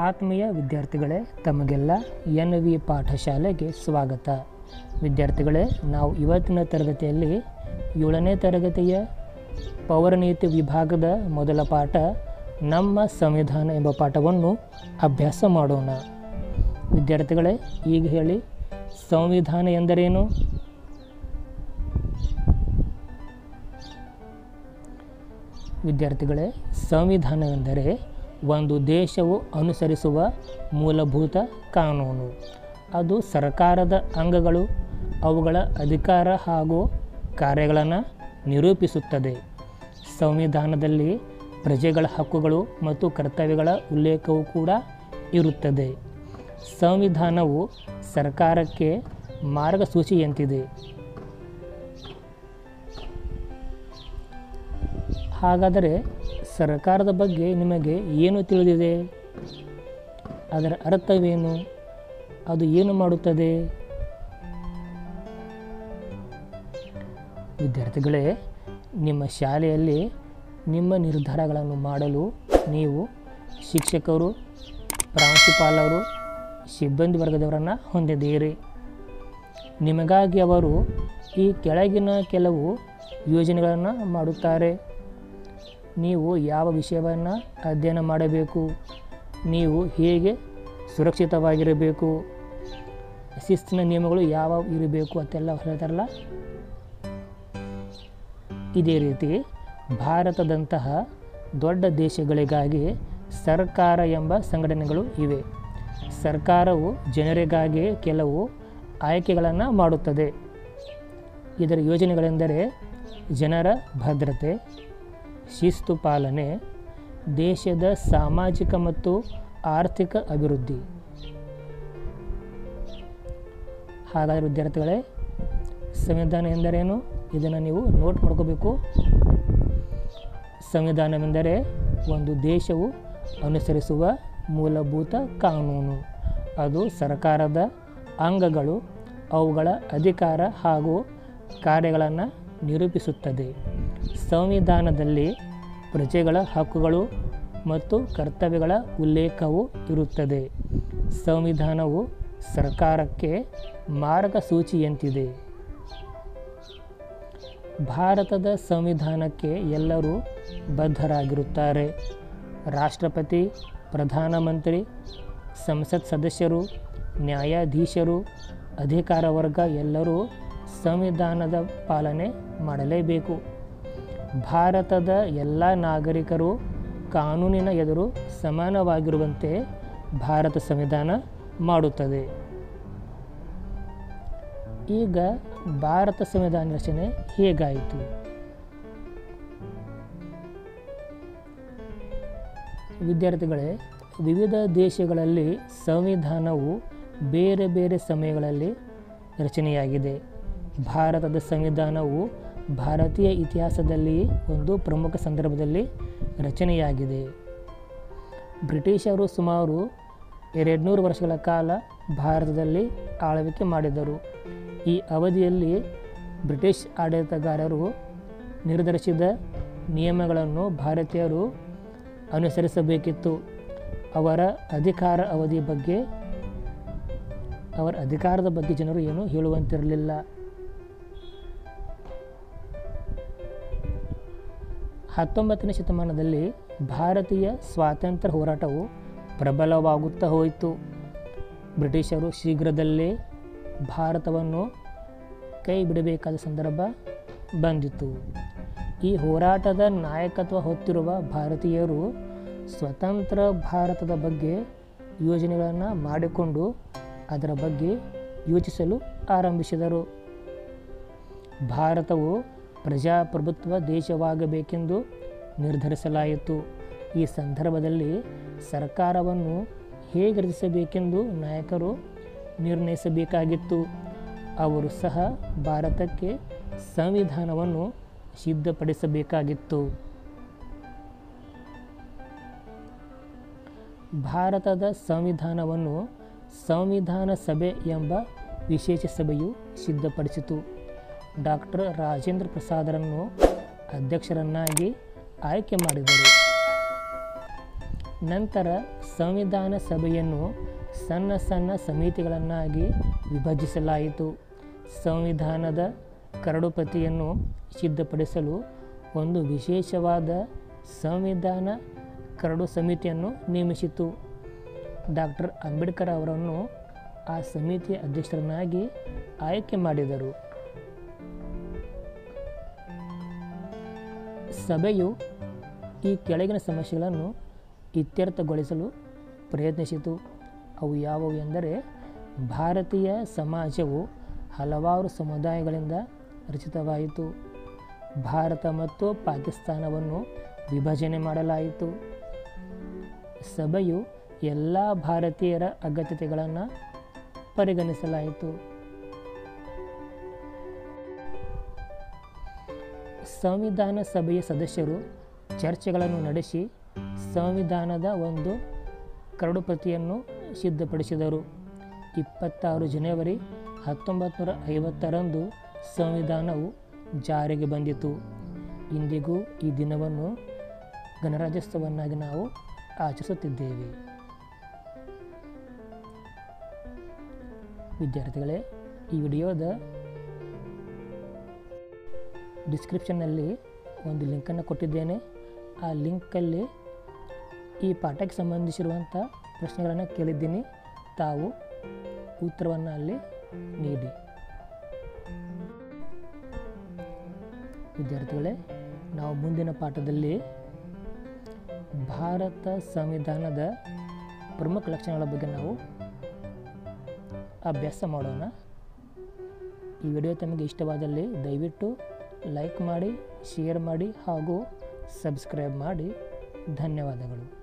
ಆತ್ಮೀಯ ವಿದ್ಯಾರ್ಥಿಗಳೇ ತಮಗೆಲ್ಲ ಎನ್ ವಿ ಪಾಠಶಾಲೆಗೆ ಸ್ವಾಗತ ವಿದ್ಯಾರ್ಥಿಗಳೇ ನಾವು ಇವತ್ತಿನ ತರಗತಿಯಲ್ಲಿ ಏಳನೇ ತರಗತಿಯ ಪೌರನೀತಿ ವಿಭಾಗದ ಮೊದಲ ಪಾಠ ನಮ್ಮ ಸಂವಿಧಾನ ಎಂಬ ಪಾಠವನ್ನು ಅಭ್ಯಾಸ ಮಾಡೋಣ ವಿದ್ಯಾರ್ಥಿಗಳೇ ಈಗ ಹೇಳಿ ಸಂವಿಧಾನ ಎಂದರೇನು ವಿದ್ಯಾರ್ಥಿಗಳೇ ಸಂವಿಧಾನವೆಂದರೆ ಒಂದು ದೇಶವು ಅನುಸರಿಸುವ ಮೂಲಭೂತ ಕಾನೂನು ಅದು ಸರ್ಕಾರದ ಅಂಗಗಳು ಅವುಗಳ ಅಧಿಕಾರ ಹಾಗೂ ಕಾರ್ಯಗಳನ್ನು ನಿರೂಪಿಸುತ್ತದೆ ಸಂವಿಧಾನದಲ್ಲಿ ಪ್ರಜೆಗಳ ಹಕ್ಕುಗಳು ಮತ್ತು ಕರ್ತವ್ಯಗಳ ಉಲ್ಲೇಖವೂ ಕೂಡ ಇರುತ್ತದೆ ಸಂವಿಧಾನವು ಸರ್ಕಾರಕ್ಕೆ ಮಾರ್ಗಸೂಚಿಯಂತಿದೆ ಹಾಗಾದರೆ ಸರ್ಕಾರದ ಬಗ್ಗೆ ನಿಮಗೆ ಏನು ತಿಳಿದಿದೆ ಅದರ ಅರ್ಥವೇನು ಅದು ಏನು ಮಾಡುತ್ತದೆ ವಿದ್ಯಾರ್ಥಿಗಳೇ ನಿಮ್ಮ ಶಾಲೆಯಲ್ಲಿ ನಿಮ್ಮ ನಿರ್ಧಾರಗಳನ್ನು ಮಾಡಲು ನೀವು ಶಿಕ್ಷಕರು ಪ್ರಾಂಶುಪಾಲರು ಸಿಬ್ಬಂದಿ ವರ್ಗದವರನ್ನು ಹೊಂದಿದ್ದೀರಿ ನಿಮಗಾಗಿ ಅವರು ಈ ಕೆಳಗಿನ ಕೆಲವು ಯೋಜನೆಗಳನ್ನು ಮಾಡುತ್ತಾರೆ ನೀವು ಯಾವ ವಿಷಯವನ್ನು ಅಧ್ಯಯನ ಮಾಡಬೇಕು ನೀವು ಹೇಗೆ ಸುರಕ್ಷಿತವಾಗಿರಬೇಕು ಶಿಸ್ತಿನ ನಿಯಮಗಳು ಯಾವ ಇರಬೇಕು ಅಂತೆಲ್ಲ ಹೇಳ್ತಾರಲ್ಲ ಇದೇ ರೀತಿ ಭಾರತದಂತಹ ದೊಡ್ಡ ದೇಶಗಳಿಗಾಗಿ ಸರ್ಕಾರ ಎಂಬ ಸಂಘಟನೆಗಳು ಇವೆ ಸರ್ಕಾರವು ಜನರಿಗಾಗಿ ಕೆಲವು ಆಯ್ಕೆಗಳನ್ನು ಮಾಡುತ್ತದೆ ಇದರ ಯೋಜನೆಗಳೆಂದರೆ ಜನರ ಭದ್ರತೆ ಶಿಸ್ತು ಪಾಲನೆ ದೇಶದ ಸಾಮಾಜಿಕ ಮತ್ತು ಆರ್ಥಿಕ ಅಭಿವೃದ್ಧಿ ಹಾಗಾದರೆ ವಿದ್ಯಾರ್ಥಿಗಳೇ ಸಂವಿಧಾನ ಎಂದರೇನು ಇದನ್ನು ನೀವು ನೋಟ್ ಮಾಡ್ಕೋಬೇಕು ಸಂವಿಧಾನವೆಂದರೆ ಒಂದು ದೇಶವು ಅನುಸರಿಸುವ ಮೂಲಭೂತ ಕಾನೂನು ಅದು ಸರ್ಕಾರದ ಅಂಗಗಳು ಅವುಗಳ ಅಧಿಕಾರ ಹಾಗೂ ಕಾರ್ಯಗಳನ್ನು ನಿರೂಪಿಸುತ್ತದೆ ಸಂವಿಧಾನದಲ್ಲಿ ಪ್ರಜೆಗಳ ಹಕ್ಕುಗಳು ಮತ್ತು ಕರ್ತವ್ಯಗಳ ಉಲ್ಲೇಖವೂ ಇರುತ್ತದೆ ಸಂವಿಧಾನವು ಸರ್ಕಾರಕ್ಕೆ ಮಾರ್ಗಸೂಚಿಯಂತಿದೆ ಭಾರತದ ಸಂವಿಧಾನಕ್ಕೆ ಎಲ್ಲರೂ ಬದ್ಧರಾಗಿರುತ್ತಾರೆ ರಾಷ್ಟ್ರಪತಿ ಪ್ರಧಾನಮಂತ್ರಿ ಸಂಸತ್ ಸದಸ್ಯರು ನ್ಯಾಯಾಧೀಶರು ಅಧಿಕಾರ ವರ್ಗ ಎಲ್ಲರೂ ಸಂವಿಧಾನದ ಪಾಲನೆ ಮಾಡಲೇಬೇಕು ಭಾರತದ ಎಲ್ಲ ನಾಗರಿಕರು ಕಾನೂನಿನ ಎದುರು ಸಮಾನವಾಗಿರುವಂತೆ ಭಾರತ ಸಂವಿಧಾನ ಮಾಡುತ್ತದೆ ಈಗ ಭಾರತ ಸಂವಿಧಾನ ರಚನೆ ಹೇಗಾಯಿತು ವಿದ್ಯಾರ್ಥಿಗಳೇ ವಿವಿಧ ದೇಶಗಳಲ್ಲಿ ಸಂವಿಧಾನವು ಬೇರೆ ಬೇರೆ ಸಮಯಗಳಲ್ಲಿ ರಚನೆಯಾಗಿದೆ ಭಾರತದ ಸಂವಿಧಾನವು ಭಾರತೀಯ ಇತಿಹಾಸದಲ್ಲಿ ಒಂದು ಪ್ರಮುಖ ಸಂದರ್ಭದಲ್ಲಿ ರಚನೆಯಾಗಿದೆ ಬ್ರಿಟಿಷರು ಸುಮಾರು ಎರಡುನೂರು ವರ್ಷಗಳ ಕಾಲ ಭಾರತದಲ್ಲಿ ಆಳ್ವಿಕೆ ಮಾಡಿದರು ಈ ಅವಧಿಯಲ್ಲಿ ಬ್ರಿಟಿಷ್ ಆಡಳಿತಗಾರರು ನಿರ್ಧರಿಸಿದ ನಿಯಮಗಳನ್ನು ಭಾರತೀಯರು ಅನುಸರಿಸಬೇಕಿತ್ತು ಅವರ ಅಧಿಕಾರ ಅವಧಿ ಬಗ್ಗೆ ಅವರ ಅಧಿಕಾರದ ಬಗ್ಗೆ ಜನರು ಏನು ಹೇಳುವಂತಿರಲಿಲ್ಲ ಹತ್ತೊಂಬತ್ತನೇ ಶತಮಾನದಲ್ಲಿ ಭಾರತೀಯ ಸ್ವಾತಂತ್ರ್ಯ ಹೋರಾಟವು ಪ್ರಬಲವಾಗುತ್ತಾ ಹೋಯಿತು ಬ್ರಿಟಿಷರು ಶೀಘ್ರದಲ್ಲೇ ಭಾರತವನ್ನು ಕೈ ಬಿಡಬೇಕಾದ ಸಂದರ್ಭ ಬಂದಿತು ಈ ಹೋರಾಟದ ನಾಯಕತ್ವ ಹೊತ್ತಿರುವ ಭಾರತೀಯರು ಸ್ವತಂತ್ರ ಭಾರತದ ಬಗ್ಗೆ ಯೋಜನೆಗಳನ್ನು ಮಾಡಿಕೊಂಡು ಅದರ ಬಗ್ಗೆ ಯೋಚಿಸಲು ಆರಂಭಿಸಿದರು ಭಾರತವು ಪ್ರಜಾಪ್ರಭುತ್ವ ದೇಶವಾಗಬೇಕೆಂದು ನಿರ್ಧರಿಸಲಾಯಿತು ಈ ಸಂದರ್ಭದಲ್ಲಿ ಸರ್ಕಾರವನ್ನು ಹೇಗೆ ರಚಿಸಬೇಕೆಂದು ನಾಯಕರು ನಿರ್ಣಯಿಸಬೇಕಾಗಿತ್ತು ಅವರು ಸಹ ಭಾರತಕ್ಕೆ ಸಂವಿಧಾನವನ್ನು ಸಿದ್ಧಪಡಿಸಬೇಕಾಗಿತ್ತು ಭಾರತದ ಸಂವಿಧಾನವನ್ನು ಸಂವಿಧಾನ ಸಭೆ ಎಂಬ ವಿಶೇಷ ಸಭೆಯು ಸಿದ್ಧಪಡಿಸಿತು ಡಾಕ್ಟರ್ ರಾಜೇಂದ್ರ ಪ್ರಸಾದರನ್ನು ಅಧ್ಯಕ್ಷರನ್ನಾಗಿ ಆಯ್ಕೆ ಮಾಡಿದರು ನಂತರ ಸಂವಿಧಾನ ಸಭೆಯನ್ನು ಸಣ್ಣ ಸಣ್ಣ ಸಮಿತಿಗಳನ್ನಾಗಿ ವಿಭಜಿಸಲಾಯಿತು ಸಂವಿಧಾನದ ಕರಡು ಪ್ರತಿಯನ್ನು ಸಿದ್ಧಪಡಿಸಲು ಒಂದು ವಿಶೇಷವಾದ ಸಂವಿಧಾನ ಕರಡು ಸಮಿತಿಯನ್ನು ನೇಮಿಸಿತು ಡಾಕ್ಟರ್ ಅಂಬೇಡ್ಕರ್ ಅವರನ್ನು ಆ ಸಮಿತಿಯ ಅಧ್ಯಕ್ಷರನ್ನಾಗಿ ಆಯ್ಕೆ ಮಾಡಿದರು ಸಭೆಯು ಈ ಕೆಳಗಿನ ಸಮಸ್ಯೆಗಳನ್ನು ಇತ್ಯರ್ಥಗೊಳಿಸಲು ಪ್ರಯತ್ನಿಸಿತು ಅವು ಯಾವುವು ಎಂದರೆ ಭಾರತೀಯ ಸಮಾಜವು ಹಲವಾರು ಸಮುದಾಯಗಳಿಂದ ರಚಿತವಾಯಿತು ಭಾರತ ಮತ್ತು ಪಾಕಿಸ್ತಾನವನ್ನು ವಿಭಜನೆ ಮಾಡಲಾಯಿತು ಸಭೆಯು ಎಲ್ಲ ಭಾರತೀಯರ ಅಗತ್ಯತೆಗಳನ್ನು ಪರಿಗಣಿಸಲಾಯಿತು ಸಂವಿಧಾನ ಸಭೆಯ ಸದಸ್ಯರು ಚರ್ಚೆಗಳನ್ನು ನಡೆಸಿ ಸಂವಿಧಾನದ ಒಂದು ಕರಡು ಪ್ರತಿಯನ್ನು ಸಿದ್ಧಪಡಿಸಿದರು ಇಪ್ಪತ್ತಾರು ಜನವರಿ ಹತ್ತೊಂಬತ್ತು ನೂರ ಐವತ್ತರಂದು ಸಂವಿಧಾನವು ಜಾರಿಗೆ ಬಂದಿತು ಇಂದಿಗೂ ಈ ದಿನವನ್ನು ಗಣರಾಜ್ಯೋತ್ಸವನ್ನಾಗಿ ನಾವು ಆಚರಿಸುತ್ತಿದ್ದೇವೆ ವಿದ್ಯಾರ್ಥಿಗಳೇ ಈ ವಿಡಿಯೋದ ಡಿಸ್ಕ್ರಿಪ್ಷನ್ನಲ್ಲಿ ಒಂದು ಲಿಂಕನ್ನು ಕೊಟ್ಟಿದ್ದೇನೆ ಆ ಲಿಂಕಲ್ಲಿ ಈ ಪಾಠಕ್ಕೆ ಸಂಬಂಧಿಸಿರುವಂಥ ಪ್ರಶ್ನೆಗಳನ್ನು ಕೇಳಿದ್ದೀನಿ ತಾವು ಉತ್ತರವನ್ನು ಅಲ್ಲಿ ನೀಡಿ ವಿದ್ಯಾರ್ಥಿಗಳೇ ನಾವು ಮುಂದಿನ ಪಾಠದಲ್ಲಿ ಭಾರತ ಸಂವಿಧಾನದ ಪ್ರಮುಖ ಲಕ್ಷಣಗಳ ಬಗ್ಗೆ ನಾವು ಅಭ್ಯಾಸ ಮಾಡೋಣ ಈ ವಿಡಿಯೋ ತಮಗೆ ಇಷ್ಟವಾದಲ್ಲಿ ದಯವಿಟ್ಟು ಲೈಕ್ ಮಾಡಿ ಶೇರ್ ಮಾಡಿ ಹಾಗೂ ಸಬ್ಸ್ಕ್ರೈಬ್ ಮಾಡಿ ಧನ್ಯವಾದಗಳು